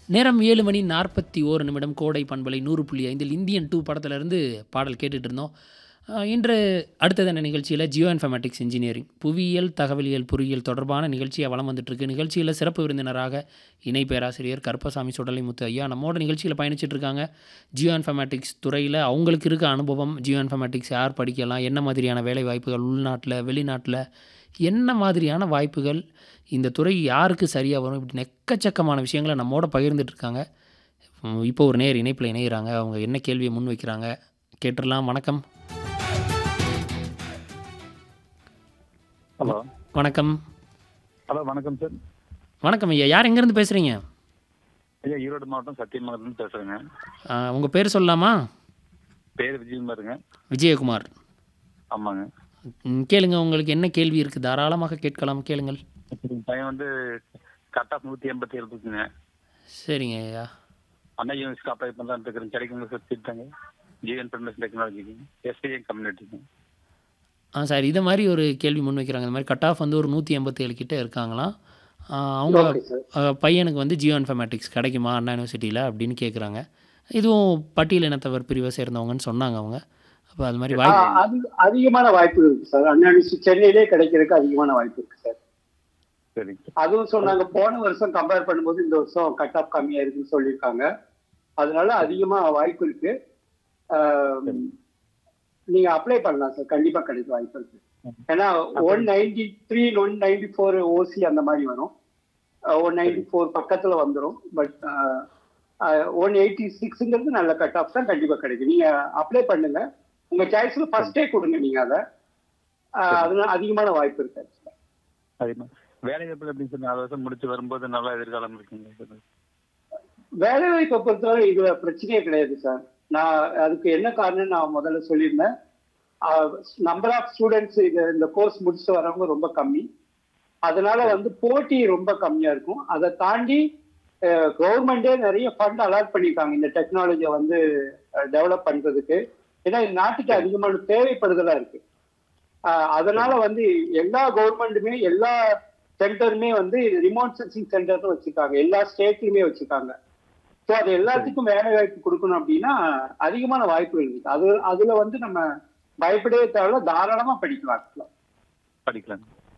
நேரம் ஏழு மணி நாற்பத்தி ஓரு நிமிடம் கோடை பண்பலை நூறு புள்ளி ஐந்தில் இந்தியன் டூ படத்திலிருந்து பாடல் கேட்டுட்டு இருந்தோம் அஹ் இன்று அடுத்ததான நிகழ்ச்சியில் ஜியோ இன்ஃபர்மேட்டிக்ஸ் இன்ஜினியரிங் புவியியல் தகவலியல் பொறியியல் தொடர்பான நிகழ்ச்சியை வளம் வந்துட்டுருக்கு நிகழ்ச்சியில் சிறப்பு விருந்தினராக இணை பேராசிரியர் கருப்பசாமி சுடலைமுத்து ஐயா நம்மோட நிகழ்ச்சியில் பயணிச்சிட்டு இருக்காங்க ஜியோ இன்ஃபர்மேட்டிக்ஸ் துறையில் அவங்களுக்கு இருக்க அனுபவம் ஜியோ இன்ஃபர்மேட்டிக்ஸ் யார் படிக்கலாம் என்ன மாதிரியான வேலை வாய்ப்புகள் உள்நாட்டில் வெளிநாட்டில் என்ன மாதிரியான வாய்ப்புகள் இந்த துறை யாருக்கு சரியாக வரும் இப்படி எக்கச்சக்கமான விஷயங்களை நம்மோட பகிர்ந்துட்டு இருக்காங்க உம், இப்போ ஒரு நேர் இணைப்பில் இணைகிறாங்க அவங்க என்ன கேள்வியை முன் வைக்கிறாங்க கேட்டுடலாம் வணக்கம் ஹலோ வணக்கம் ஹலோ வணக்கம் சார் வணக்கம் ஐயா யார் எங்கேருந்து பேசுகிறீங்க ஐயா ஈரோடு மாவட்டம் சத்தியமங்கலத்துலேருந்து பேசுகிறேங்க உங்கள் பேர் சொல்லலாமா பேர் விஜயகுமாருங்க விஜயகுமார் ஆமாங்க ம், கேளுங்க உங்களுக்கு என்ன கேள்வி இருக்குது தாராளமாக கேட்கலாம் கேளுங்கள் என் பையன் வந்து கட் ஆஃப் நூற்றி எண்பத்தி ஏழு இருக்குங்க சரிங்க ஐயா அண்ணா யூனிவர்சிட்டி அப்ளை பண்ணலான்னு இருக்கிறேன் கிடைக்குங்க சார் திட்டாங்க ஜியோ இன்ஃபர்மேஷன் டெக்னாலஜிக்கு எஸ்பிஐ கம்யூனிட்டிக்கு ஆ சார் இதை மாதிரி ஒரு கேள்வி முன் வைக்கிறாங்க இந்த மாதிரி கட் ஆஃப் வந்து ஒரு நூற்றி எண்பத்தேழு கிட்ட இருக்காங்களாம் ஆ, அவங்க ஓகே சார் அஹ், பையனுக்கு வந்து ஜியோ இன்ஃபர்மேட்டிக்ஸ் கிடைக்குமா அண்ணா யூனிவர்சிட்டியில் அப்படின்னு கேட்குறாங்க இதுவும் பட்டியல் இனத்தவர் பிரிவை சேர்ந்தவங்கன்னு சொன்னாங்க அவங்க அப்போ அது மாதிரி ஆ, வாய்ப்பு அது அதிகமான வாய்ப்பு இருக்கு சார் அண்ணா யூனிவர்சிட்டி சென்னையிலே கிடைக்கிறதுக்கு அதிகமான வாய்ப்பு இருக்கு சார் சரிங்க அதுவும் சொன்னாங்க போன வருஷம் கம்பேர் பண்ணும்போது இந்த வருஷம் கட் ஆஃப் கம்மியா இருக்குன்னு சொல்லியிருக்காங்க அதனால அதிகமா வாய்ப்பு இருக்கு ஆம், நீங்க அப்ளை பண்ணலாம் சார் கண்டிப்பா கிடைக்க வாய்ப்பு இருக்கு ஏன்னா one ninety three one ninety four OC அந்த மாதிரி வரும் ஒன் நைன்டி ஃபோர் பக்கத்துல வந்துடும் பட் ஒன் எயிட்டி சிக்ஸ்ங்கிறது நல்ல கட் ஆஃப் தான் கண்டிப்பா கிடைக்கும் நீங்க அப்ளை பண்ணுங்க உங்க சாய்ஸ்ல ஃபர்ஸ்டே கொடுங்க நீங்க அதை ஆஹ், அதனால அதிகமான வாய்ப்பு இருக்கு actually. அதே மாதிரி வேலை வாய்ப்பு எப்படி சார் நாலு வருஷம் முடிச்சு வரும்போது நல்ல எதிர்காலம் இருக்குங்க சார் வேலை வாய்ப்பை பொறுத்தவரை இதுல பிரச்சனையே கிடையாது சார் நான் அதுக்கு என்ன காரணம் நான் முதல்ல சொல்லியிருந்தேன் நம்பர் ஆஃப் ஸ்டூடெண்ட்ஸ் இது இந்த கோர்ஸ் முடிச்சுட்டு வரவங்க ரொம்ப கம்மி அதனால வந்து போட்டி ரொம்ப கம்மியா இருக்கும் அதை தாண்டி கவர்மெண்டே நிறைய ஃபண்ட் அலாட் பண்ணியிருக்காங்க இந்த டெக்னாலஜியை வந்து டெவலப் பண்றதுக்கு ஏன்னா இது நாட்டுக்கு அதிகமான தேவைப்படுதலா இருக்கு அஹ், அதனால வந்து எல்லா கவர்மெண்ட்டுமே எல்லா சென்டருமே வந்து ரிமோட் சென்சிங் சென்டர்னு வச்சிருக்காங்க எல்லா ஸ்டேட்லயுமே வச்சிருக்காங்க ஸோ அது எல்லாத்துக்கும் வேலை வாய்ப்பு கொடுக்கணும் அப்படின்னா அதிகமான வாய்ப்புகள் இருக்கு அது அதுல வந்து நம்ம பயப்படவே தேவையில்ல தாராளமா படிக்கலாம் actually. படிக்கலாம்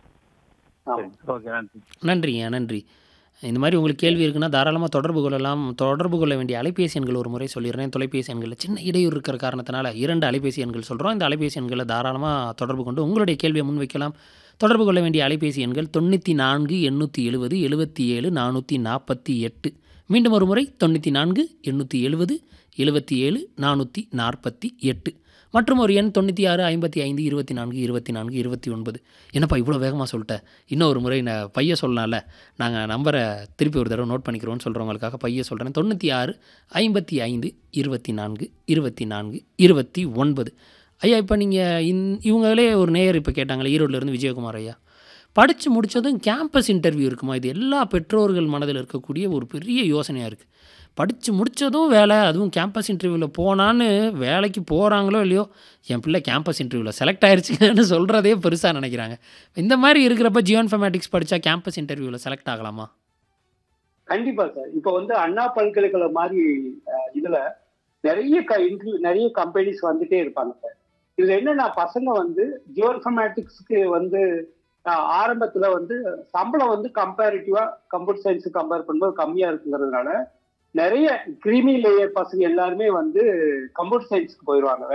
ஆமா. சரி ஓகே நன்றி நன்றிங்க நன்றி இந்த மாதிரி உங்களுக்கு கேள்வி இருக்குன்னா தாராளமாக தொடர்பு கொள்ளலாம் தொடர்பு கொள்ள வேண்டிய அலைபேசி எண்கள் ஒரு முறை சொல்லிடுறேன் தொலைபேசி எண்களில் சின்ன இடையூறு இருக்கிற காரணத்தினால இரண்டு அலைபேசி எண்கள் சொல்கிறோம் இந்த அலைபேசி எண்களை தாராளமாக தொடர்பு கொண்டு உங்களுடைய கேள்வியை முன்வைக்கலாம் தொடர்பு கொள்ள வேண்டிய அலைபேசி எண்கள் தொண்ணூற்றி நான்கு எண்ணூற்றி எழுபது எழுபத்தி ஏழு நானூற்றி நாற்பத்தி எட்டு மீண்டும் ஒரு முறை தொண்ணூற்றி நான்கு எண்ணூற்றி எழுபது எழுபத்தி ஏழு நானூற்றி நாற்பத்தி எட்டு மற்றும் ஒரு எண் தொண்ணூற்றி ஆறு ஐம்பத்தி ஐந்து இருபத்தி நான்கு இருபத்தி நான்கு இருபத்தி ஒன்பது என்னப்பா இவ்வளோ வேகமாக சொல்லிட்டேன் இன்னும் ஒரு முறை நான் பைய சொல்லலாம்ல நாங்கள் நம்பரை திருப்பி ஒரு தடவை நோட் பண்ணிக்கிறோம்னு சொல்கிறவங்களுக்காக பைய சொல்கிறேன் தொண்ணூற்றி ஆறு ஐம்பத்தி ஐந்து இருபத்தி நான்கு இருபத்தி நான்கு இருபத்தி ஒன்பது ஐயா இப்போ நீங்கள் இந் இவங்களே ஒரு நேயர் இப்போ கேட்டாங்களே ஈரோட்டிலேருந்து விஜயகுமார் ஐயா படித்து முடித்ததும் கேம்பஸ் இன்டர்வியூ இருக்குமா இது எல்லா பெற்றோர்கள் மனதில் இருக்கக்கூடிய ஒரு பெரிய யோசனையாக இருக்குது படித்து முடித்ததும் வேலை அதுவும் கேம்பஸ் இன்டர்வியூவில் போனான்னு வேலைக்கு போகிறாங்களோ இல்லையோ என் பிள்ளை கேம்பஸ் இன்டர்வியூவில் செலக்ட் ஆயிருச்சுங்கன்னு சொல்கிறதே பெருசாக நினைக்கிறாங்க இந்த மாதிரி இருக்கிறப்ப ஜியோ இன்ஃபர்மேட்டிக்ஸ் படித்தா கேம்பஸ் இன்டர்வியூவில் செலக்ட் ஆகலாமா கண்டிப்பா சார் இப்போ வந்து அண்ணா பல்கலைக்கழகம் மாதிரி அஹ், இதுல நிறைய க இன்டர்வியூ நிறைய கம்பெனிஸ் வந்துட்டே இருப்பாங்க சார் இதுல என்னன்னா பசங்க வந்து ஜியோ இன்ஃபர்மேட்டிக்ஸ்க்கு வந்து அஹ், ஆரம்பத்துல வந்து சம்பளம் வந்து கம்பேரிட்டிவா கம்ப்யூட்டர் சயின்ஸ் கம்பேர் பண்ணும்போது கம்மியா இருக்குங்கிறதுனால நிறைய கிரீமி லேயர் பசங்க எல்லாருமே வந்து கம்ப்யூட்டர் சயின்ஸ்க்கு போயிடுவாங்க